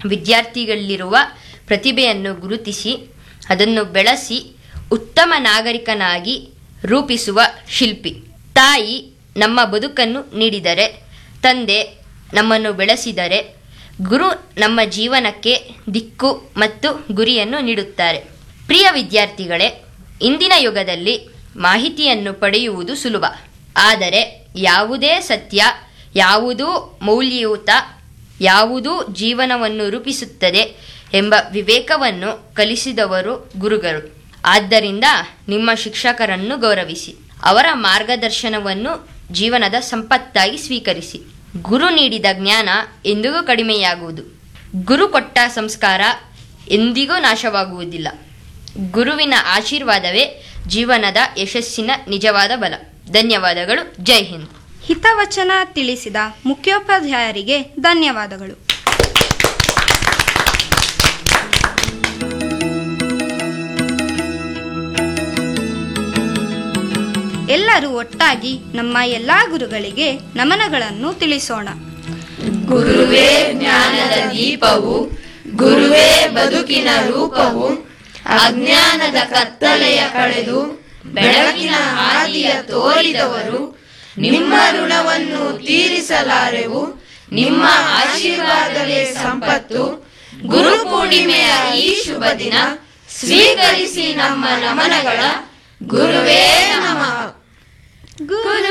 ವಿದ್ಯಾರ್ಥಿಗಳಲ್ಲಿರುವ ಪ್ರತಿಭೆಯನ್ನು ಗುರುತಿಸಿ ಅದನ್ನು ಬೆಳೆಸಿ ಉತ್ತಮ ನಾಗರಿಕನಾಗಿ ರೂಪಿಸುವ ಶಿಲ್ಪಿ ತಾಯಿ ನಮ್ಮ ಬದುಕನ್ನು ನೀಡಿದರೆ ತಂದೆ ನಮ್ಮನ್ನು ಬೆಳೆಸಿದರೆ ಗುರು ನಮ್ಮ ಜೀವನಕ್ಕೆ ದಿಕ್ಕು ಮತ್ತು ಗುರಿಯನ್ನು ನೀಡುತ್ತಾರೆ ಪ್ರಿಯ ವಿದ್ಯಾರ್ಥಿಗಳೇ ಇಂದಿನ ಯುಗದಲ್ಲಿ ಮಾಹಿತಿಯನ್ನು ಪಡೆಯುವುದು ಸುಲಭ ಆದರೆ ಯಾವುದೇ ಸತ್ಯ ಯಾವುದೂ ಮೌಲ್ಯಯುತ ಯಾವುದೂ ಜೀವನವನ್ನು ರೂಪಿಸುತ್ತದೆ ಎಂಬ ವಿವೇಕವನ್ನು ಕಲಿಸಿದವರು ಗುರುಗಳು ಆದ್ದರಿಂದ ನಿಮ್ಮ ಶಿಕ್ಷಕರನ್ನು ಗೌರವಿಸಿ ಅವರ ಮಾರ್ಗದರ್ಶನವನ್ನು ಜೀವನದ ಸಂಪತ್ತಾಗಿ ಸ್ವೀಕರಿಸಿ ಗುರು ನೀಡಿದ ಜ್ಞಾನ ಎಂದಿಗೂ ಕಡಿಮೆಯಾಗುವುದು ಗುರು ಕೊಟ್ಟ ಸಂಸ್ಕಾರ ಎಂದಿಗೂ ನಾಶವಾಗುವುದಿಲ್ಲ ಗುರುವಿನ ಆಶೀರ್ವಾದವೇ ಜೀವನದ ಯಶಸ್ಸಿನ ನಿಜವಾದ ಬಲ ಧನ್ಯವಾದಗಳು ಜೈ ಹಿಂದ್ ಹಿತವಚನ ತಿಳಿಸಿದ ಮುಖ್ಯೋಪಾಧ್ಯಾಯರಿಗೆ ಧನ್ಯವಾದಗಳು ಎಲ್ಲರೂ ಒಟ್ಟಾಗಿ ನಮ್ಮ ಎಲ್ಲಾ ಗುರುಗಳಿಗೆ ನಮನಗಳನ್ನು ತಿಳಿಸೋಣ ಗುರುವೇ ಜ್ಞಾನದ ದೀಪವು ಗುರುವೇ ಬದುಕಿನ ರೂಪವು ಅಜ್ಞಾನದ ಕತ್ತಲೆಯ ಕಳೆದು ಬೆಳಕಿನ ಹಾದಿಯ ತೋರಿದವರು ನಿಮ್ಮ ಋಣವನ್ನು ತೀರಿಸಲಾರೆವು ನಿಮ್ಮ ಆಶೀರ್ವಾದವೇ ಸಂಪತ್ತು ಗುರು ಪೂರ್ಣಿಮೆಯ ಈ ಶುಭ ದಿನ ಸ್ವೀಕರಿಸಿ ನಮ್ಮ ನಮನಗಳ ಗುರುವೇ ನಮಃ ಗುರು